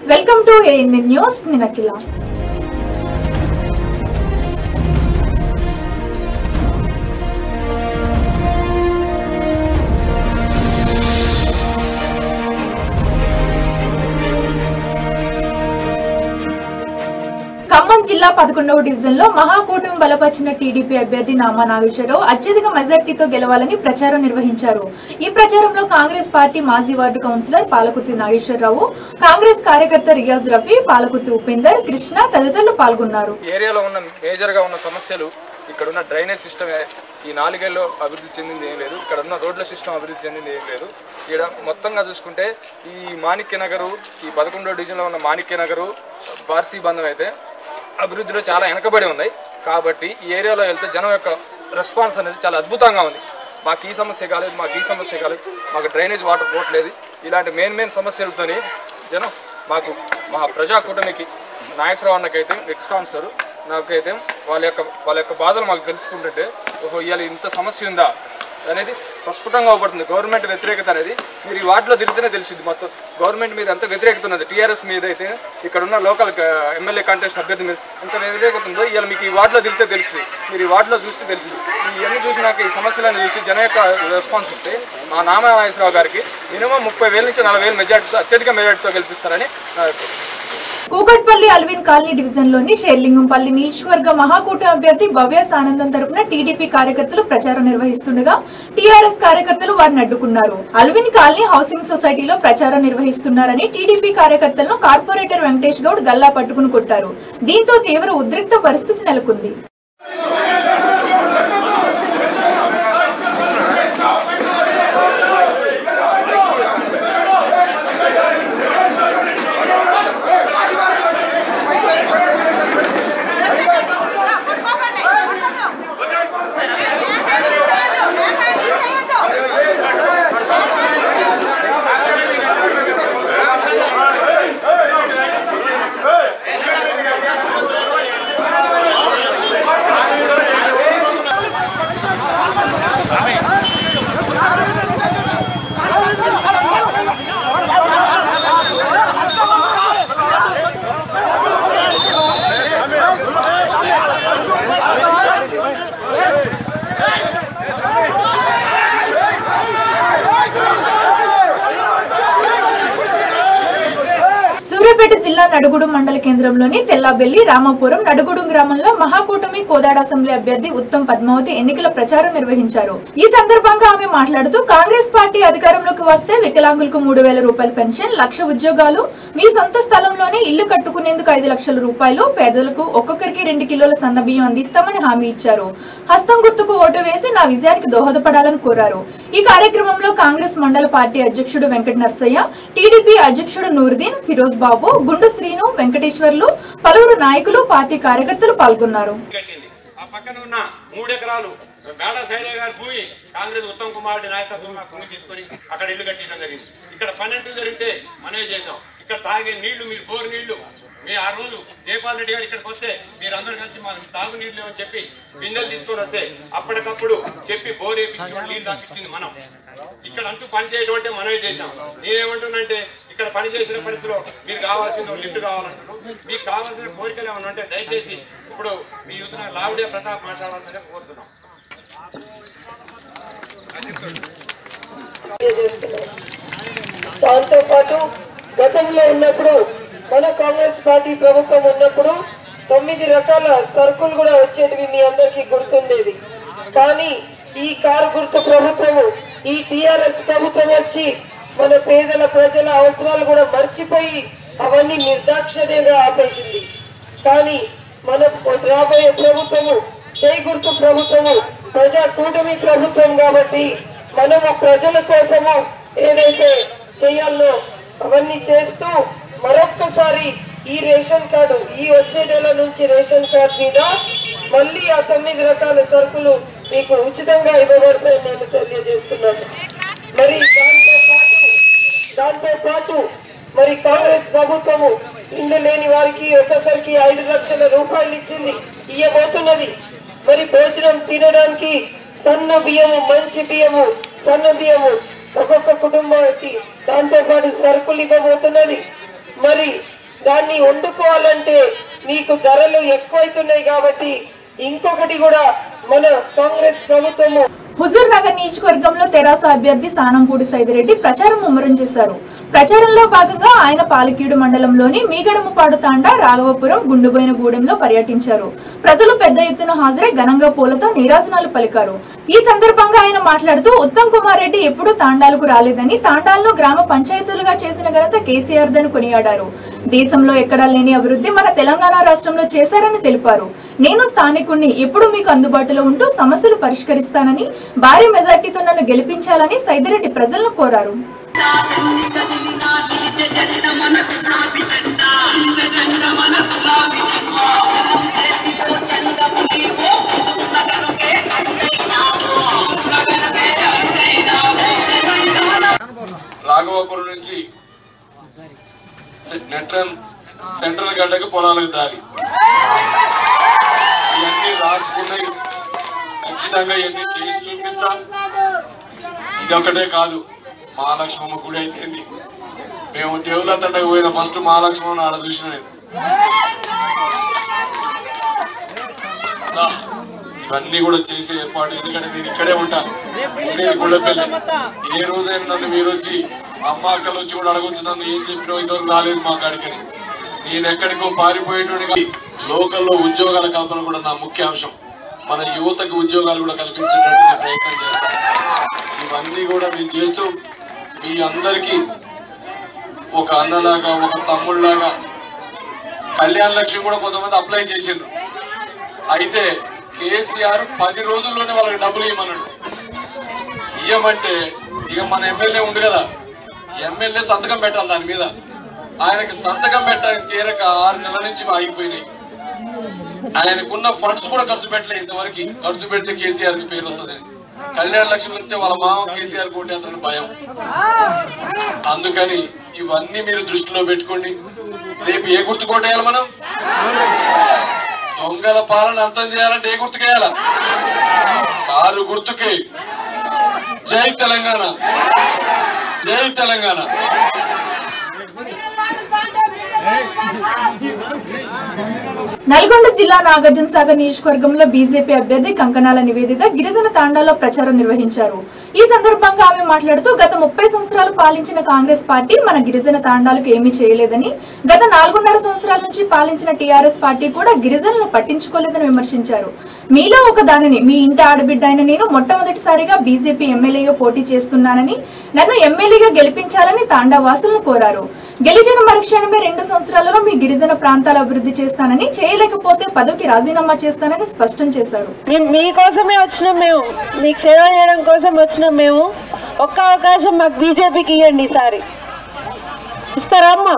Welcome to ANN news నినకిల ఖమ్మం జిల్లా పదకొండవ డివిజన్ లో మహాకూటమి బలపరిచిన టీడీపీ అభ్యర్థి నామా నాగేశ్వరరావు అత్యధిక మెజార్టీతో గెలవాలని ప్రచారం నిర్వహించారు ఈ ప్రచారంలో కాంగ్రెస్ పార్టీ మాజీ వార్డు కౌన్సిలర్ పాలకుర్తి నాగేశ్వరరావు కాంగ్రెస్ కార్యకర్త రియాజ్ రఫీ పాలకుర్తి ఉపేందర్ కృష్ణ తదితరులు పాల్గొన్నారు ఏరియాలో ఉన్న మేజర్గా ఉన్న సమస్యలు ఇక్కడ ఉన్న డ్రైనేజ్ సిస్టమ్ ఈ నాలుగేళ్ళు అభివృద్ధి చెందింది ఏం లేదు ఇక్కడ ఉన్న రోడ్ల సిస్టమ్ అభివృద్ధి చెందింది ఏం లేదు ఇక్కడ మొత్తంగా చూసుకుంటే ఈ మాణిక్య నగరు ఈ పదకొండో డివిజన్లో ఉన్న మాణిక్య నగరు బార్సీ బంధం అయితే అభివృద్ధిలో చాలా వెనకబడి ఉన్నాయి కాబట్టి ఈ ఏరియాలో వెళ్తే జనం యొక్క రెస్పాన్స్ అనేది చాలా అద్భుతంగా ఉంది మాకు ఈ సమస్య కాలేదు మాకు ఈ సమస్య కాలేదు మాకు డ్రైనేజ్ వాటర్ పోవట్లేదు ఇలాంటి మెయిన్ మెయిన్ సమస్యలతోని జనం మాకు మా ప్రజా కూటమికి నాగేశ్వరరావు అన్నకైతే ఎక్స్ కౌన్సిలర్ నాకైతే వాళ్ళ యొక్క వాళ్ళ యొక్క బాధలు మాకు తెలుసుకుంటుంటే ఓహో ఇవాళ ఇంత సమస్య ఉందా అనేది ప్రస్ఫుటంగా అవబడుతుంది గవర్నమెంట్ వ్యతిరేకత అనేది మీరు ఈ వార్డులో తిరిగితేనే తెలిసింది మొత్తం గవర్నమెంట్ మీద ఎంత వ్యతిరేకత ఉన్నది టీఆర్ఎస్ మీద అయితే ఇక్కడ ఉన్న లోకల్ ఎమ్మెల్యే కాంటెస్ట్ అభ్యర్థి మీద ఎంత వ్యతిరేకత ఉందో ఇవాళ మీకు ఈ వార్డులో తిరిగితే తెలుస్తుంది మీరు ఈ వార్డులో చూస్తే తెలిసింది ఇవన్నీ చూసినాక ఈ సమస్యలను చూసి జన యొక్క రెస్పాన్స్ వస్తే మా నామనాగేశ్వరరావు గారికి మినిమం ముప్పై వేల నుంచి నలభై వేల మెజార్టీతో అత్యధిక మెజార్టీతో గెలిపిస్తారని నా యొక్క కూకట్పల్లి అల్విన్ కాలనీ డివిజన్ లోని షేర్లింగంపల్లి నియోజకవర్గ మహాకూట అభ్యర్థి భవ్య సానందం తరపున టీడీపీ కార్యకర్తలు ప్రచారం నిర్వహిస్తుండగా టీఆర్ఎస్ కార్యకర్తలు వారిని అడ్డుకున్నారు అల్విన్ కాలనీ హౌసింగ్ సొసైటీలో ప్రచారం నిర్వహిస్తున్నారని టీడీపీ కార్యకర్తలను కార్పొరేటర్ వెంకటేష్ గౌడ్ గల్లా పట్టుకుని కొట్టారు దీంతో తీవ్ర ఉద్రిక్త పరిస్థితి నెలకొంది సూర్యాపేట జిల్లా నడుగుడు మండల కేంద్రంలోని తెల్లాబెల్లి రామాపురం నడుగుడు గ్రామంలో మహాకూటమి కోదాడ అసెంబ్లీ అభ్యర్థి ఉత్తమ్ పద్మావతి ఎన్నికల ప్రచారం నిర్వహించారు ఈ సందర్భంగా ఆమె మాట్లాడుతూ కాంగ్రెస్ పార్టీ అధికారంలోకి వస్తే వికలాంగులకు మూడు వేల రూపాయల పెన్షన్ లక్ష ఉద్యోగాలు మీ సొంత స్థలంలోనే ఇల్లు కట్టుకునేందుకు ఐదు లక్షల రూపాయలు పేదలకు ఒక్కొక్కరికి రెండు కిలోల సన్న బియ్యం అందిస్తామని హామీ ఇచ్చారు హస్తం గుర్తుకు ఓటు వేసి నా విజయానికి దోహదపడాలని కోరారు ఈ కార్యక్రమంలో కాంగ్రెస్ మండల పార్టీ అధ్యక్షుడు వెంకట నర్సయ్య టీడీపీ అధ్యక్షుడు నూరుద్దీన్ ఫిరోజ్ బాబు గుండు శ్రీను వెంకటేశ్వర్లు పలువురు నాయకులు పార్టీ కార్యకర్తలు పాల్గొన్నారు కట్టింది ఆ పక్కన ఉన్న మూడు ఎకరాలు మేడ సైలయ్య గారి భూమి కాంగ్రెస్ ఉత్తమ్ కుమార్ రెడ్డి నాయకత్వంలో భూమి తీసుకొని అక్కడ ఇల్లు కట్టడం జరిగింది ఇక్కడ పన్నెండు జరిగితే మనమే చేసాం ఇక్కడ తాగే నీళ్లు మీరు బోరు నీళ్లు మీ ఆ రోజు జయపాల్ రెడ్డి గారు ఇక్కడికి వస్తే మీరు అందరూ కలిసి మా తాగు నీళ్లు అని చెప్పి బిందెలు తీసుకొని వస్తే అప్పటికప్పుడు చెప్పి బోర్ వేపించి నీళ్ళు తాపించింది మనం ఇక్కడ అంటూ పని చేయడం అంటే మనమే చేసాం నేనేమంటున్నంటే ఇక్కడ పని చేసిన పరిస్థితిలో మీరు కావాల్సిన లిఫ్ట్ కావాలంటారు మీకు కావాల్సిన కోరికలు ఏమైనా ఉంటే దయచేసి ఇప్పుడు మీ యూత్ లావుడే ప్రతాప్ మాట్లాడాలని కోరుతున్నాం దాంతో పాటు గతంలో ఉన్నప్పుడు మన కాంగ్రెస్ పార్టీ ప్రభుత్వం ఉన్నప్పుడు తొమ్మిది రకాల సరుకులు కూడా వచ్చేటివి మీ అందరికీ గుర్తుండేది కానీ ఈ కారు గుర్తు ప్రభుత్వము ఈ టిఆర్ఎస్ ప్రభుత్వం వచ్చి మన పేదల ప్రజల అవసరాలు కూడా మర్చిపోయి అవన్నీ నిర్దాక్షిణ్యంగా ఆపేసింది కానీ మన రాబోయే ప్రభుత్వము చేయి గుర్తు ప్రభుత్వము ప్రజా కూటమి ప్రభుత్వం కాబట్టి మనము ప్రజల కోసము ఏదైతే చేయాలో అవన్నీ చేస్తూ మరొక్కసారి ఈ రేషన్ కార్డు ఈ వచ్చే నెల నుంచి రేషన్ కార్డు మీద మళ్ళీ ఆ తొమ్మిది రకాల సరుకులు మీకు ఉచితంగా ఇవ్వబడతాయని నేను తెలియజేస్తున్నాను మరి దాంతో పాటు దాంతో పాటు మరి కాంగ్రెస్ ప్రభుత్వము ఇండ్లు లేని వారికి ఒక్కొక్కరికి ఐదు లక్షల రూపాయలు ఇచ్చింది ఇయ్యబోతున్నది మరి భోజనం తినడానికి సన్న బియ్యము మంచి బియ్యము సన్న బియ్యము ఒక్కొక్క కుటుంబానికి దాంతో పాటు సరుకులు ఇవ్వబోతున్నది మరి దాన్ని వండుకోవాలంటే మీకు ధరలు ఎక్కువైతున్నాయి కాబట్టి ఇంకొకటి కూడా మన కాంగ్రెస్ ప్రభుత్వము హుజూర్ నగర్ నియోజకవర్గంలో తెరాస అభ్యర్థి సానంపూడి సైదిరెడ్డి ప్రచారం ముమ్మరం చేశారు ప్రచారంలో భాగంగా ఆయన పాలకీడు మండలంలోని మీగడముపాడు తాండా రాఘవపురం గుండుబోయిన గూడెంలో పర్యటించారు ప్రజలు పెద్ద ఎత్తున హాజరై ఘనంగా పూలతో నీరాసనాలు పలికారు ఈ సందర్భంగా ఆయన మాట్లాడుతూ ఉత్తమ్ కుమార్ రెడ్డి ఎప్పుడూ తాండాలకు రాలేదని తాండాలను గ్రామ పంచాయతీలుగా చేసిన ఘనత కేసీఆర్ దని కొనియాడారు దేశంలో ఎక్కడా లేని అభివృద్ధి మన తెలంగాణ రాష్ట్రంలో చేశారని తెలిపారు నేను స్థానికుణ్ణి ఎప్పుడు మీకు అందుబాటులో ఉంటూ సమస్యలు పరిష్కరిస్తానని భారీ మెజార్టీతో నన్ను గెలిపించాలని సైదిరెడ్డి ప్రజలను కోరారు రాఘవాపురం నుంచి సె- నెట్రన్ సెంట్రల్ గడ్డకు పొలాలకు దారి ఇవన్నీ రాసుకున్నాయి ఖచ్చితంగా ఇవన్నీ చేసి చూపిస్తాం ఇది ఒకటే కాదు మహాలక్ష్మమ్మ గుడి అయితేంది మేము దేవుళ్ళ తండకు పోయిన ఫస్ట్ మహాలక్ష్మమ్మను ఆడ చూసిన నేను దా, ఇవన్నీ కూడా చేసే ఏర్పాటు ఎందుకంటే నేను ఇక్కడే ఉంటాను ఉండేది గుళ్ళపల్లి ఏ రోజైనా నన్ను మీరు వచ్చి అమ్మ అక్కలు వచ్చి కూడా అడగొచ్చు నన్ను ఏం చెప్పినా ఇంతవరకు రాలేదు మా కాడికని నేను ఎక్కడికో పారిపోయేటువంటి లోకల్లో ఉద్యోగాల కల్పన కూడా నా ముఖ్య అంశం మన యువతకు ఉద్యోగాలు కూడా కల్పించేటట్టు నేను ప్రయత్నం చేస్తాను ఇవన్నీ కూడా మేము చేస్తూ మీ అందరికీ ఒక అన్నలాగా ఒక తమ్ముళ్ళలాగా కళ్యాణ లక్ష్మి కూడా కొంతమంది అప్లై చేసిండ్రు అయితే కేసీఆర్ పది రోజుల్లోనే వాళ్ళకి డబ్బులు ఇవ్వమన్నాడు ఇవ్వమంటే ఇక మన ఎమ్మెల్యే ఉంది కదా ఎమ్మెల్యే సంతకం పెట్టాలి దాని మీద ఆయనకి సంతకం పెట్టడానికి తీరక ఆరు నెలల నుంచి ఆగిపోయినాయి ఆయనకున్న ఫండ్స్ కూడా ఖర్చు పెట్టలే ఇంతవరకు ఖర్చు పెడితే కేసీఆర్ కి పేరు వస్తుంది కళ్యాణ లక్ష్మి ఇస్తే వాళ్ళ మామ కేసీఆర్ కోటేస్తారని భయం అందుకని ఇవన్నీ మీరు దృష్టిలో పెట్టుకోండి రేపు ఏ గుర్తు కోటేయాలి మనం దొంగల పాలన అంతం చేయాలంటే ఏ గుర్తుకేయాల కారు గుర్తుకే జై తెలంగాణ జై తెలంగాణ నల్గొండ జిల్లా నాగార్జున సాగర్ నియోజకవర్గంలో బీజేపీ అభ్యర్థి కంకణాల నివేదిత గిరిజన తాండాలో ప్రచారం నిర్వహించారు ఈ సందర్భంగా ఆమె మాట్లాడుతూ గత ముప్పై సంవత్సరాలు పాలించిన కాంగ్రెస్ పార్టీ మన గిరిజన తాండాలకు ఏమీ చేయలేదని గత నాలుగున్నర సంవత్సరాల నుంచి పాలించిన టీఆర్ఎస్ పార్టీ కూడా గిరిజనులను పట్టించుకోలేదని విమర్శించారు మీలో ఒక దానిని మీ ఇంటి ఆడబిడ్డ అయిన నేను మొట్టమొదటిసారిగా బీజేపీ ఎమ్మెల్యేగా పోటీ చేస్తున్నానని నన్ను ఎమ్మెల్యేగా గెలిపించాలని తాండా వాసులను కోరారు గెలిచిన మరుక్షణమే రెండు సంవత్సరాలలో మీ గిరిజన ప్రాంతాల అభివృద్ధి చేస్తానని చేయలేకపోతే పదవికి రాజీనామా చేస్తానని స్పష్టం చేశారు మేము మీకోసమే వచ్చినాం మేము మీకు సేవ చేయడం కోసం వచ్చినాం మేము ఒక్క అవకాశం మాకు బీజేపీకి ఇవ్వండి ఈసారి ఇస్తారా అమ్మా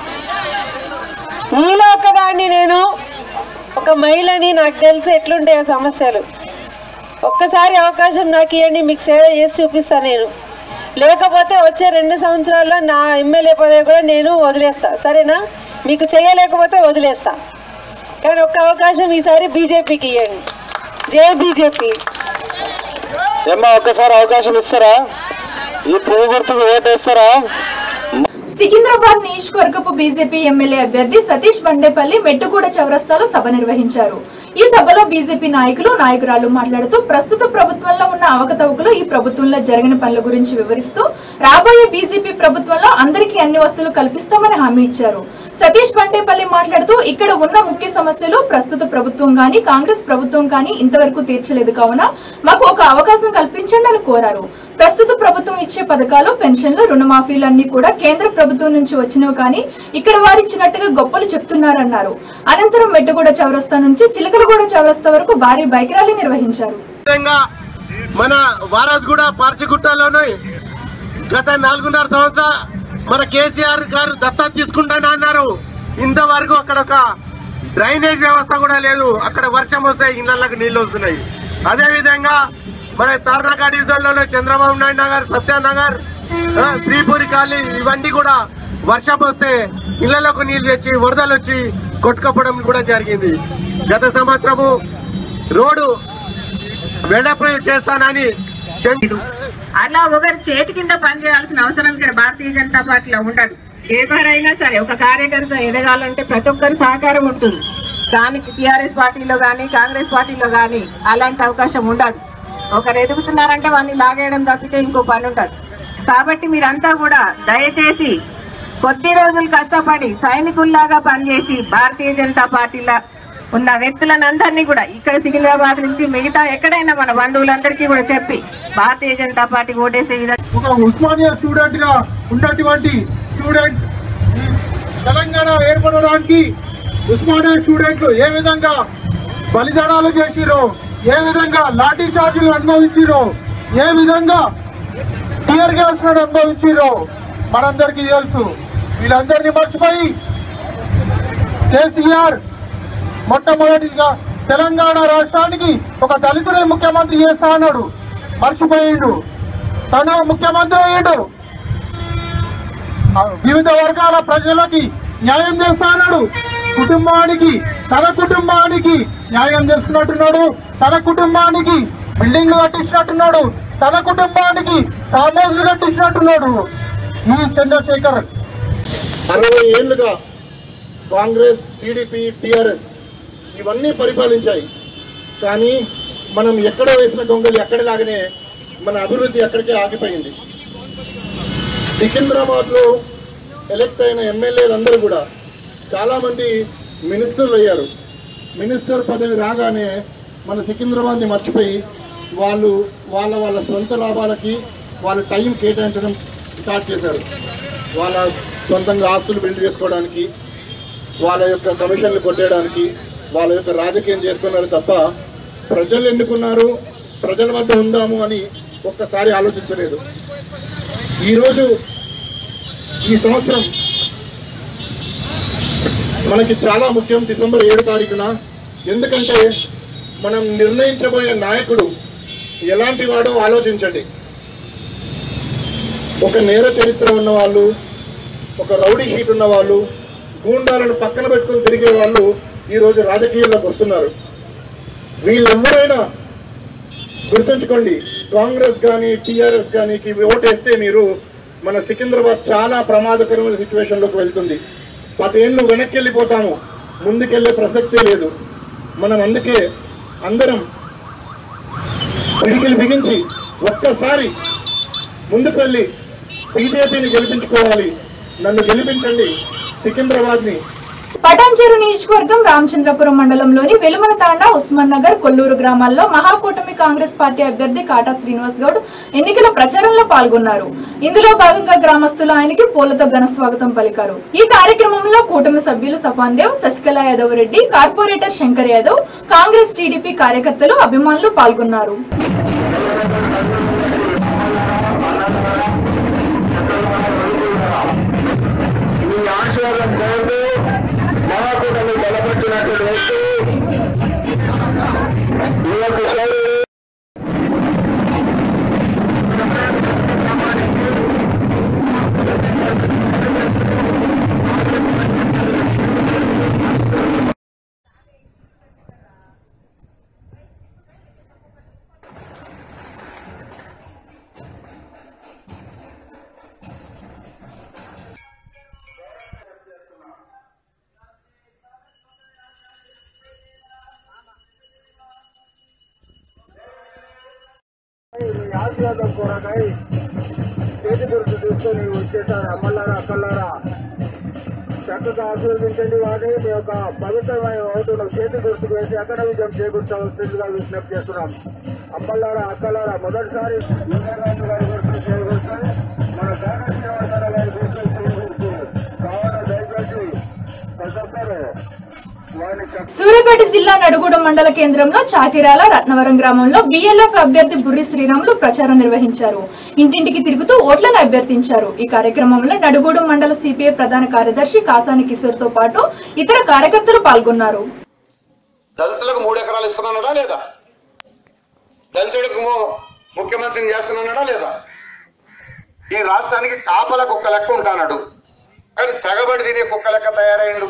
మీలో ఒకదాన్ని నేను ఒక మహిళని నాకు తెలిసి ఎట్లుంటాయో సమస్యలు ఒక్కసారి అవకాశం నాకు ఇవ్వండి మీకు సేవ చేసి చూపిస్తా నేను లేకపోతే వచ్చే రెండు సంవత్సరాల్లో నా ఎమ్మెల్యే పదవి కూడా నేను వదిలేస్తా సరేనా మీకు చేయలేకపోతే వదిలేస్తా కానీ ఒక్క అవకాశం ఈసారి బీజేపీకి ఇవ్వండి జై బీజేపీ ఏమ్మా ఒక్కసారి అవకాశం ఇస్తారా ఈ పువ్వు గుర్తుకు ఓటేస్తారా సికింద్రాబాద్ నియోజకవర్గపు బీజేపీ ఎమ్మెల్యే అభ్యర్థి సతీష్ బండేపల్లి మెట్టుగూడ చౌరస్తాలో సభ నిర్వహించారు ఈ సభలో బీజేపీ నాయకులు నాయకురాలు మాట్లాడుతూ ప్రస్తుత ప్రభుత్వంలో ఉన్న అవకతవకలు ఈ ప్రభుత్వంలో జరిగిన పనుల గురించి వివరిస్తూ రాబోయే బీజేపీ ప్రభుత్వంలో అందరికీ అన్ని వస్తువులు కల్పిస్తామని హామీ ఇచ్చారు సతీష్ బండేపల్లి మాట్లాడుతూ ఇక్కడ ఉన్న ముఖ్య సమస్యలు ప్రస్తుత ప్రభుత్వం గాని కాంగ్రెస్ ప్రభుత్వం కానీ ఇంతవరకు తీర్చలేదు కావున మాకు ఒక అవకాశం కల్పించండి అని కోరారు ప్రస్తుత ప్రభుత్వం ఇచ్చే పథకాలు పెన్షన్లు రుణమాఫీలు అన్ని కూడా కేంద్ర ప్రభుత్వం నుంచి వచ్చినవి కానీ ఇక్కడ వారిచ్చినట్టుగా గొప్పలు చెప్తున్నారన్నారు అనంతరం మెట్టుగూడ చౌరస్తా నుంచి చిలకలగూడ చౌరస్తా వరకు భారీ బైక్ ర్యాలీ నిర్వహించారు విధంగా మన వారాజ్గూడ పార్సిగుట్టలోనే గత నాలుగున్నర సంవత్సరాల మన కేసీఆర్ గారు దత్తత తీసుకుంటాను అన్నారు ఇంతవరకు అక్కడ ఒక డ్రైనేజ్ వ్యవస్థ కూడా లేదు అక్కడ వర్షం వస్తే ఇళ్లకు నీళ్లు వస్తున్నాయి అదే విధంగా మన తార్నాక డివిజన్లోనే చంద్రబాబు నాయుడు నగర్ సత్యానగర్ ఆ, శ్రీపురి కాలనీ ఇవన్నీ కూడా వర్షం వస్తే ఇళ్లలోకి నీళ్లు తెచ్చి వరదలు వచ్చి కొట్టుకపోవడం కూడా జరిగింది గత సంవత్సరము రోడ్డు వెడపు చేస్తానని చెండు అలా ఒకరి చేతి కింద పని చేయాల్సిన అవసరం ఇక్కడ భారతీయ జనతా పార్టీలో ఉండదు ఎవరైనా సరే ఒక కార్యకర్త ఎదగాలంటే ప్రతి ఒక్కరి సహకారం ఉంటుంది దానికి టిఆర్ఎస్ పార్టీలో కానీ కాంగ్రెస్ పార్టీలో కానీ అలాంటి అవకాశం ఉండదు ఒకరు ఎదుగుతున్నారంటే వాడిని లాగేయడం తప్పితే ఇంకో పని ఉండదు కాబట్టి మీరంతా కూడా దయచేసి కొద్ది రోజులు కష్టపడి సైనికుల్లాగా పనిచేసి భారతీయ జనతా పార్టీలో ఉన్న వ్యక్తులనందరినీ కూడా ఇక్కడ సికింద్రాబాద్ నుంచి మిగతా ఎక్కడైనా మన బంధువులందరికీ కూడా చెప్పి భారతీయ జనతా పార్టీ ఓటేసే విధంగా ఒక ఉస్మానియా స్టూడెంట్ గా ఉన్నటువంటి స్టూడెంట్ ఈ తెలంగాణ ఏర్పడడానికి ఉస్మానియా స్టూడెంట్లు ఏ విధంగా బలిదానాలు చేసిరో ఏ విధంగా లాఠీ చార్జీలు అనుభవించిరో ఏ విధంగా టీయర్ గ్యాస్ అనుభవించిరో మనందరికీ తెలుసు వీళ్ళందరినీ మర్చిపోయి కేసీఆర్ మొట్టమొదటిగా తెలంగాణ రాష్ట్రానికి ఒక దళితుని ముఖ్యమంత్రి చేస్తా అన్నాడు మర్చిపోయిండు తన ముఖ్యమంత్రి అయ్యాడు ఆ వివిధ వర్గాల ప్రజలకి న్యాయం చేస్తా అన్నాడు కుటుంబానికి తన కుటుంబానికి న్యాయం చేస్తున్నట్టున్నాడు తన కుటుంబానికి బిల్డింగ్లు కట్టించినట్టున్నాడు తన కుటుంబానికి ఫామ్ హౌస్లు కట్టించినట్టున్నాడు ఈ చంద్రశేఖర్ అరవై ఏళ్లుగా కాంగ్రెస్ టీడీపీ టిఆర్ఎస్ ఇవన్నీ పరిపాలించాయి కానీ మనం ఎక్కడ వేసిన గొంగలి ఎక్కడిలాగానే మన అభివృద్ధి ఎక్కడికే ఆగిపోయింది సికింద్రాబాద్ లో ఎలక్ట్ అయిన ఎమ్మెల్యేలందరూ కూడా చాలా మంది మినిస్టర్లు అయ్యారు మినిస్టర్ పదవి రాగానే మన సికింద్రాబాద్ ని మర్చిపోయి వాళ్ళు వాళ్ళ వాళ్ళ సొంత లాభాలకి వాళ్ళ టైం కేటాయించడం స్టార్ట్ చేశారు వాళ్ళ సొంతంగా ఆస్తులు బిల్డ్ చేసుకోవడానికి వాళ్ళ యొక్క కమిషన్లు కొట్టేయడానికి వాళ్ళ యొక్క రాజకీయం చేస్తున్నారు తప్ప ప్రజలు ఎన్నుకున్నారు ప్రజల వద్ద ఉందాము అని ఒక్కసారి ఆలోచించలేదు ఈరోజు ఈ సంవత్సరం మనకి చాలా ముఖ్యం డిసెంబర్ ఏడు తారీఖున ఎందుకంటే మనం నిర్ణయించబోయే నాయకుడు ఎలాంటి వాడో ఆలోచించండి ఒక నేర చరిత్ర ఉన్న వాళ్ళు ఒక రౌడీ షీట్ ఉన్న వాళ్ళు గూండాలను పక్కన పెట్టుకుని తిరిగే వాళ్ళు ఈ రోజు రాజకీయాల్లోకి వస్తున్నారు వీళ్ళెవరైనా గుర్తుంచుకోండి కాంగ్రెస్ కానీ టీఆర్ఎస్ కానీ ఓటేస్తే మీరు మన సికింద్రాబాద్ చాలా ప్రమాదకరమైన సిచ్యువేషన్ లోకి వెళ్తుంది పదేళ్ళు వెనక్కి వెళ్ళిపోతాము ముందుకెళ్లే ప్రసక్తే లేదు మనం అందుకే అందరం పిడికిలు బిగించి ఒక్కసారి ముందుకు వెళ్ళి బీజేపీని గెలిపించుకోవాలి నన్ను గెలిపించండి సికింద్రాబాద్ ని పటాన్చేరు నియోజకవర్గం రామచంద్రపురం మండలంలోని వెలుమల తాండా ఉస్మాన్ నగర్ కొల్లూరు గ్రామాల్లో మహాకూటమి కాంగ్రెస్ పార్టీ అభ్యర్థి కాటా శ్రీనివాస్ గౌడ్ ఎన్నికల ప్రచారంలో పాల్గొన్నారు ఇందులో భాగంగా గ్రామస్తులు ఆయనకి పూలతో ఘన స్వాగతం పలికారు ఈ కార్యక్రమంలో కూటమి సభ్యులు సపాన్ దేవ్ శశికళ యాదవ్ రెడ్డి కార్పొరేటర్ శంకర్ యాదవ్ కాంగ్రెస్ టీడీపీ కార్యకర్తలు అభిమానులు పాల్గొన్నారు మీ ఆశీర్వాదం కోరుతూ మహాకూటమి బలపరిచినటువంటి వ్యక్తి యువ కిషోర్ మీ ఆశీర్వాదం కోరకై చేతి గుర్తు తీసుకొని వచ్చేసారు అమ్మలారా అక్కలారా చక్కగా ఆశీర్వదించండి వాడిని మీ యొక్క పవిత్రమైన ఓటును చేతి గుర్తుకు వేసి అక్కడ విజయం చేకూర్చవలసిందిగా విజ్ఞప్తి చేస్తున్నాం అమ్మలారా అక్కలారా మొదటిసారి ఇందిరాగాంధీ గారి గుర్తు చేకూర్చుని మన కాంగ్రెస్ శ్రీనివాసరావు గారి గుర్తు చేకూర్చు కావున దయచేసి ప్రతి ఒక్కరు వారిని చక్కగా సూర్యాపేట జిల్లా నడుగూడెం మండల కేంద్రంలో చాకిరాల రత్నవరం గ్రామంలో బిఎల్ఎఫ్ అభ్యర్థి బుర్రి శ్రీరాములు ప్రచారం నిర్వహించారు ఇంటింటికి తిరుగుతూ ఓట్లను అభ్యర్థించారు ఈ కార్యక్రమంలో నడుగూడెం మండల సిపిఐ ప్రధాన కార్యదర్శి కాసాని కిషోర్ తో పాటు ఇతర కార్యకర్తలు పాల్గొన్నారు దళితులకు మూడు ఎకరాలు ఇస్తున్నాడా లేదా దళితుడికి ము- ముఖ్యమంత్రిని చేస్తున్నాడా లేదా ఈ రాష్ట్రానికి కాపల కుక్క లెక్క ఉంటాడు కానీ తెగబడి తినే కుక్క లెక్క తయారయ్యిండు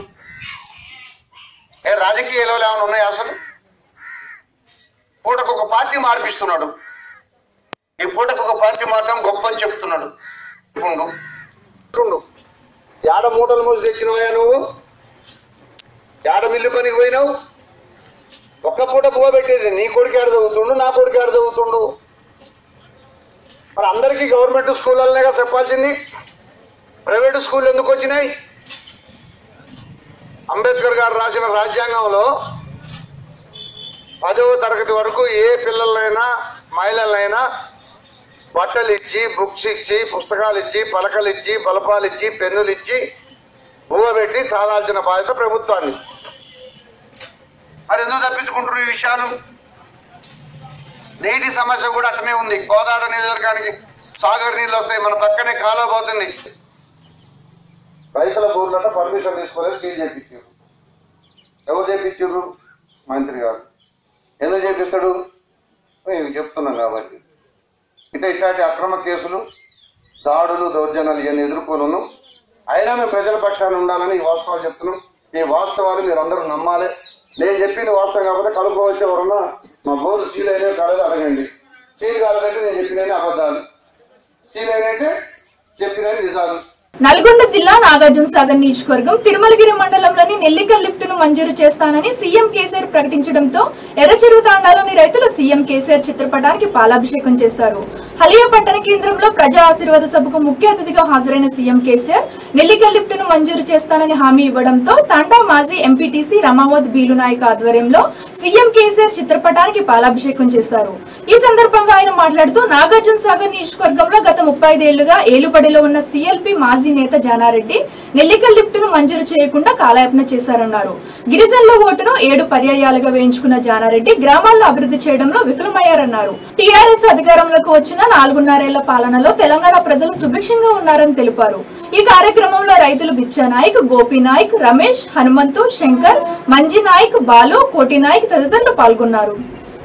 ఏ రాజకీయ విలువలు ఏమైనా ఉన్నాయా అసలు పూటకు ఒక పార్టీ మార్పిస్తున్నాడు ఈ పూటకు ఒక పార్టీ మాత్రం గొప్ప అని చెప్తున్నాడు ఉండు ఉండు. ఏడ మూటలు మోసి తెచ్చినవయ్యా నువ్వు ఏడ మిల్లు పనికి పోయినావు ఒక్క పూట పువ్వ పెట్టేది నీ కొడుకు ఆడ చదువుతుండు నా కొడుకు ఆడ చదువుతుండు మరి అందరికీ గవర్నమెంట్ స్కూళ్ళనేగా చెప్పాల్సింది ప్రైవేటు స్కూల్ ఎందుకు వచ్చినాయి అంబేద్కర్ గారు రాసిన రాజ్యాంగంలో పదవ తరగతి వరకు ఏ పిల్లలైనా మహిళలైనా బట్టలు ఇచ్చి బుక్స్ ఇచ్చి పుస్తకాలు ఇచ్చి పలకలు ఇచ్చి బలపాలు ఇచ్చి పెన్నులు ఇచ్చి బువ్వ పెట్టి సాధాల్సిన బాధ్యత ప్రభుత్వాన్ని మరి ఎందుకు తప్పించుకుంటారు ఈ విషయాలు నీటి సమస్య కూడా అట్టనే ఉంది గోదావరి నియోజకవర్గానికి సాగర్ నీళ్ళు వస్తాయి మన పక్కనే కాలువ పోతుంది రైతుల బోర్లట పర్మిషన్ తీసుకోలేదు సీల్ చేపించారు ఎవరు చేపించారు మంత్రి గారు ఎందుకు చేపిస్తాడు మేము చెప్తున్నాం కాబట్టి ఇట్లా ఇట్లాంటి అక్రమ కేసులు దాడులు దౌర్జన్యాలు ఇవన్నీ ఎదుర్కొను అయినా మేము ప్రజల పక్షాన్ని ఉండాలని ఈ వాస్తవాలు చెప్తున్నాం ఈ వాస్తవాలు మీరు అందరూ నమ్మాలి నేను చెప్పింది వాస్తవం కాకపోతే కలుపుకోవచ్చు ఎవరన్నా మా బోర్డు సీల్ అయినా కాలేదు అడగండి సీల్ కాలేదంటే నేను చెప్పినవి అబద్ధాలు సీల్ అయినట్టే చెప్పినవి నిజాలు నల్గొండ జిల్లా నాగార్జున సాగర్ నియోజకవర్గం తిరుమలగిరి మండలంలోని నెల్లికల్ లిఫ్ట్ ను మంజూరు చేస్తానని సీఎం కేసీఆర్ ప్రకటించడంతో ఎర్రచెరువు తాండాలోని రైతులు సీఎం కేసీఆర్ చిత్రపటానికి పాలాభిషేకం చేశారు హలియా పట్టణ కేంద్రంలో ప్రజా ఆశీర్వాద సభకు ముఖ్య అతిథిగా హాజరైన సీఎం కేసీఆర్ నెల్లికల్ లిఫ్ట్ ను మంజూరు చేస్తానని హామీ ఇవ్వడంతో తాండా మాజీ ఎంపీటీసీ రమావత్ బీలు నాయక్ ఆధ్వర్యంలో సీఎం కేసీఆర్ చిత్రపటానికి పాలాభిషేకం చేశారు ఈ సందర్భంగా ఆయన మాట్లాడుతూ నాగార్జున సాగర్ నియోజకవర్గంలో గత ముప్పై ఐదేళ్లుగా ఏలుబడిలో ఉన్న సీఎల్పీ మాజీ నేత జానారెడ్డి నెల్లికల్ లిఫ్ట్ ను మంజూరు చేయకుండా కాలయాపన చేశారన్నారు గిరిజనుల ఓటును ఏడు పర్యాయాలుగా వేయించుకున్న జానారెడ్డి గ్రామాల్లో అభివృద్ధి చేయడంలో విఫలమయ్యారన్నారు టీఆర్ఎస్ అధికారంలోకి వచ్చిన నాలుగున్నరేళ్ల పాలనలో తెలంగాణ ప్రజలు సుభిక్షంగా ఉన్నారని తెలిపారు ఈ కార్యక్రమంలో రైతులు బిచ్చా నాయక్ గోపి నాయక్ రమేష్ హనుమంతు శంకర్ మంజీ నాయక్ బాలు కోటి నాయక్ తదితరులు పాల్గొన్నారు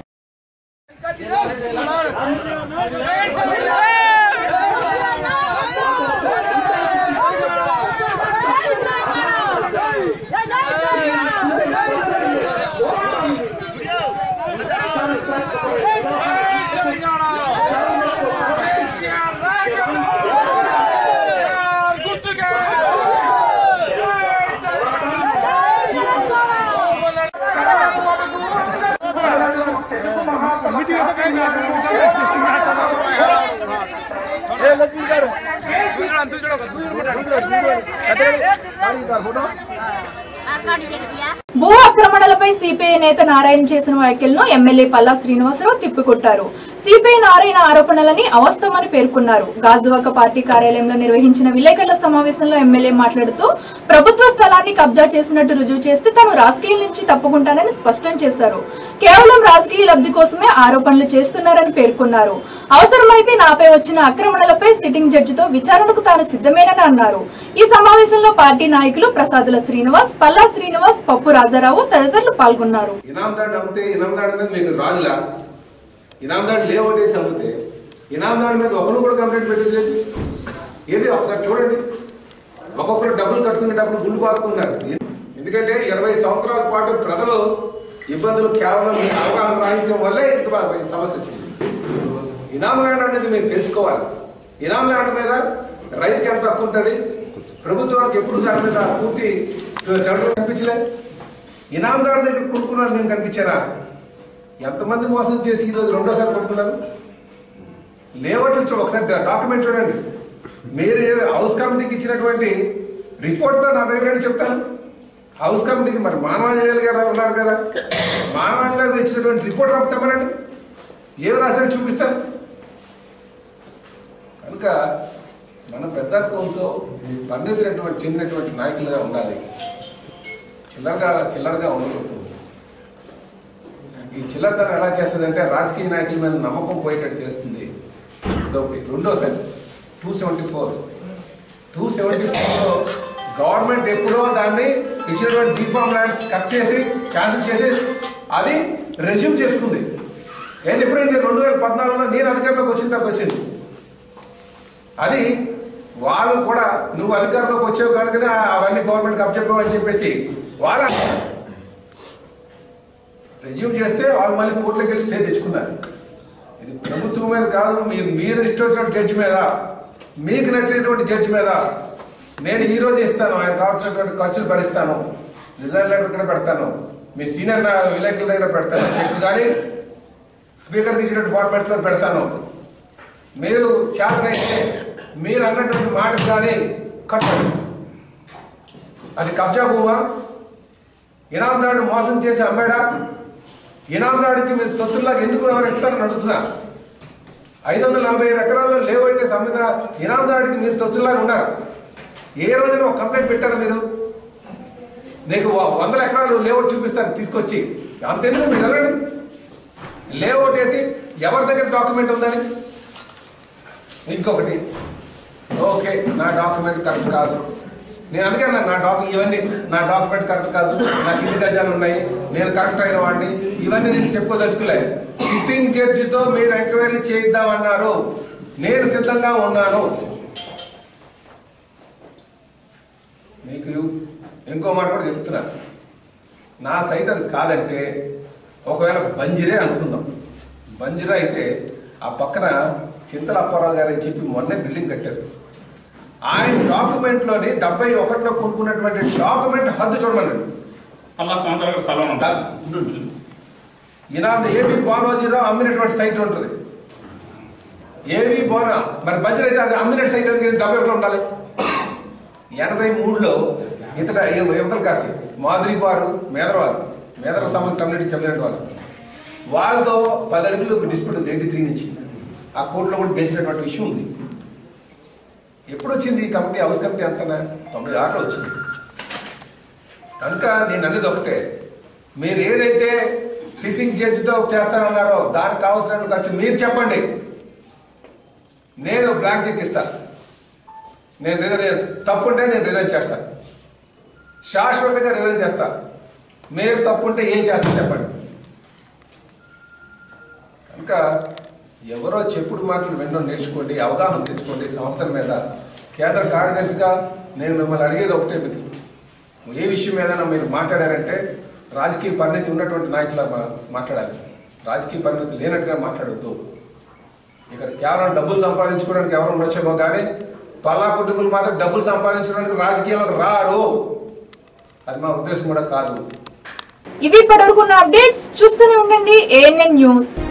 భూ ఆక్రమణలపై సిపిఐ నేత నారాయణ చేసిన వ్యాఖ్యలను ఎమ్మెల్యే పల్లా శ్రీనివాసరావు తిప్పికొట్టారు సిపిఐ నారాయణ ఆరోపణలని అవాస్తవమని పేర్కొన్నారు గాజువాక పార్టీ కార్యాలయంలో నిర్వహించిన విలేకరుల సమావేశంలో ఎమ్మెల్యే మాట్లాడుతూ ప్రభుత్వ స్థలాన్ని కబ్జా చేసినట్టు రుజువు చేస్తే తాను రాజకీయాల నుంచి తప్పుకుంటానని స్పష్టం చేశారు కేవలం రాజకీయ లబ్ధి కోసమే ఆరోపణలు చేస్తున్నారని పేర్కొన్నారు అవసరమైతే నాపై వచ్చిన ఆక్రమణలపై సిట్టింగ్ జడ్జితో విచారణకు తాను సిద్ధమేనని అన్నారు ఈ సమావేశంలో పార్టీ నాయకులు ప్రసాదుల శ్రీనివాస్ పల్లా శ్రీనివాస్ పప్పు రాజారావు తదితరులు పాల్గొన్నారు ఇనాందాడు అమ్మితే ఇనాందాడి మీద మీకు రాజులా ఇనాందాడు లేవటేసి అమ్మితే ఇనాందాడి మీద ఒకరు కూడా కంప్లైంట్ పెట్టలేదు ఏది ఒకసారి చూడండి ఒక్కొక్కరు డబ్బులు కట్టుకునేటప్పుడు గుండు పాతుకున్నారు ఎందుకంటే ఇరవై సంవత్సరాల పాటు ప్రజలు ఇబ్బందులు కేవలం మీ అవగాహన రాయించడం వల్లే ఇంత బాగా ఈ సమస్య వచ్చింది ఇనాం ల్యాండ్ అనేది మీరు తెలుసుకోవాలి ఇనాం ల్యాండ్ మీద రైతుకి ఎంత హక్కు ఉంటుంది ప్రభుత్వానికి ఎప్పుడు దాని మీద పూర్తి చట్టం కనిపించలేదు ఇనాందారు దగ్గర కొనుక్కున్నారు నేను కనిపించారా ఎంతమంది మోసం చేసి ఈరోజు రెండోసారి కొనుక్కున్నారు లేఅవుట్లు చూ ఒకసారి డాక్యుమెంట్ చూడండి మీరు హౌస్ కమిటీకి ఇచ్చినటువంటి రిపోర్ట్తో నా దగ్గర ఏంటి చెప్తాను హౌస్ కమిటీకి మరి మానవాంజనేయులు గారు ఉన్నారు కదా మానవాంజనేయులు గారు ఇచ్చినటువంటి రిపోర్ట్ రాపుతామనండి ఏం రాశారో చూపిస్తాను కనుక మన పెద్దత్వంతో పరిణితులైనటువంటి చెందినటువంటి నాయకులుగా ఉండాలి చిల్లరగా చిల్లరగా ఉండకూడదు ఈ చిల్లరతనం ఎలా చేస్తుంది అంటే రాజకీయ నాయకుల మీద నమ్మకం పోయేటట్టు చేస్తుంది ఇదొకటి రెండోసారి two seventy four two seventy ఫోర్లో గవర్నమెంట్ ఎప్పుడో దాన్ని ఇచ్చినటువంటి డిఫామ్ ల్యాండ్స్ కట్ చేసి క్యాన్సిల్ చేసి అది రెజ్యూమ్ చేసుకుంది ఏంటి ఎప్పుడైంది రెండు వేల పద్నాలుగులో నేను అధికారంలోకి వచ్చిన తర్వాత వచ్చింది అది వాళ్ళు కూడా నువ్వు అధికారంలోకి వచ్చావు కనుకనే అవన్నీ గవర్నమెంట్ అప్పచెప్పావు అని చెప్పేసి వాళ్ళ రెజ్యూమ్ చేస్తే వాళ్ళు మళ్ళీ కోర్టులోకి వెళ్ళి స్టే తెచ్చుకున్నారు ఇది ప్రభుత్వం మీద కాదు మీరు మీరు ఇష్టం వచ్చిన జడ్జి మీద మీకు నచ్చినటువంటి జడ్జి మీద నేను ఈ రోజు ఇస్తాను ఆయన కావాల్సినటువంటి ఖర్చులు భరిస్తాను రిజైన్ లెటర్ ఇక్కడ పెడతాను మీ సీనియర్ నా విలేకరుల దగ్గర పెడతాను చెక్ కానీ స్పీకర్కి ఇచ్చినట్టు ఫార్మాట్స్లో పెడతాను మీరు చేతనైతే మీరు అన్నటువంటి మాట కానీ కట్టండి అది కబ్జా భూమా ఇనాందాడు మోసం చేసి అమ్మాడా ఇనాందాడికి మీరు తొత్తుల్లాగా ఎందుకు వ్యవహరిస్తారని అడుగుతున్నా ఐదు వందల నలభై ఐదు ఎకరాల్లో లేవంటే సంబంధ ఇనాందాడికి మీరు తొత్తుల్లాగా ఉన్నారు ఏ రోజున ఒక కంప్లైంట్ పెట్టారు మీరు నీకు వ- వందల ఎకరాలు లేఅవుట్ చూపిస్తాను తీసుకొచ్చి అంతెందుకు మీరు వెళ్ళండి లేఅవుట్ వేసి ఎవరి దగ్గర డాక్యుమెంట్ ఉందని ఇంకొకటి ఓకే నా డాక్యుమెంట్ కరెక్ట్ కాదు నేను అందుకే అన్నాను నా డాక్యు ఇవన్నీ నా డాక్యుమెంట్ కరెక్ట్ కాదు నాకు ఇన్ని గజాలు ఉన్నాయి నేను కరెక్ట్ అయిన వాడిని ఇవన్నీ నేను చెప్పుకోదలుచుకోలే సిట్టింగ్ జడ్జితో మీరు ఎంక్వైరీ చేయిద్దామన్నారు నేను సిద్ధంగా ఉన్నాను మీకు ఇంకో మాట కూడా చెప్తున్నా నా సైట్ అది కాదంటే ఒకవేళ బంజిరే అనుకుందాం బంజిరా అయితే ఆ పక్కన చింతల అప్పారావు గారు అని చెప్పి మొన్నే బిల్డింగ్ కట్టారు ఆయన డాక్యుమెంట్లోని డెబ్బై ఒకటిలో కొనుక్కున్నటువంటి డాక్యుమెంట్ హద్దు చూడమన్నాడు పల్నాలుగు సంవత్సరాల స్థలం ఉంటుంది ఈయన ఏవి బానోజీరావు అమ్మినటువంటి సైట్ ఉంటుంది ఏవి బోనా మరి బడ్జెట్ అయితే అది అమ్మిన సైట్ అది డెబ్బై ఒకటిలో ఉండాలి ఎనభై మూడులో ఇతడ యువతల కాసి మాదిరి వారు మేదరవారు మేదర సంబంధ కమ్యూనిటీ చెందిన వాళ్ళు వాళ్ళతో పది అడుగులు డిస్ప్యూట్ ఉంది ఎయిటీ త్రీ నుంచి ఆ కోర్టులో కూడా గెలిచినటువంటి విషయం ఉంది ఎప్పుడు వచ్చింది ఈ కమిటీ హౌస్ కమిటీ అంతనా తొంభై ఆరులో వచ్చింది కనుక నేను అనేది ఒకటే మీరు ఏదైతే సిట్టింగ్ జడ్జితో చేస్తానన్నారో దానికి కావాల్సిన ఖర్చు మీరు చెప్పండి నేను బ్లాంక్ చెక్ ఇస్తాను నేను రిజైన్ తప్పుంటే నేను రిజైన్ చేస్తాను శాశ్వతంగా రిజైన్ చేస్తాను మీరు తప్పుంటే ఏం చేస్తాను చెప్పండి కనుక ఎవరో చెప్పుడు మాటలు వినడం నేర్చుకోండి అవగాహన తెచ్చుకోండి సంస్థల మీద కేంద్ర కార్యదర్శిగా నేను మిమ్మల్ని అడిగేది ఒకటే మీకు ఏ విషయం ఏదైనా మీరు మాట్లాడారంటే రాజకీయ పరిణతి ఉన్నటువంటి నాయకుల మాట్లాడాలి రాజకీయ పరిణతి లేనట్టుగా మాట్లాడొద్దు ఇక్కడ కేవలం డబ్బులు సంపాదించుకోవడానికి ఎవరు ఉండొచ్చేమో కానీ పల్లా కుటుంబులు మాత్రం డబ్బులు సంపాదించడానికి రాజకీయంలోకి రారు అది మా ఉద్దేశం కూడా కాదు ఇవి ఇప్పటివరకు ఉన్న అప్డేట్స్ చూస్తూనే ఉండండి ఏఎన్ఎన్ న్యూస్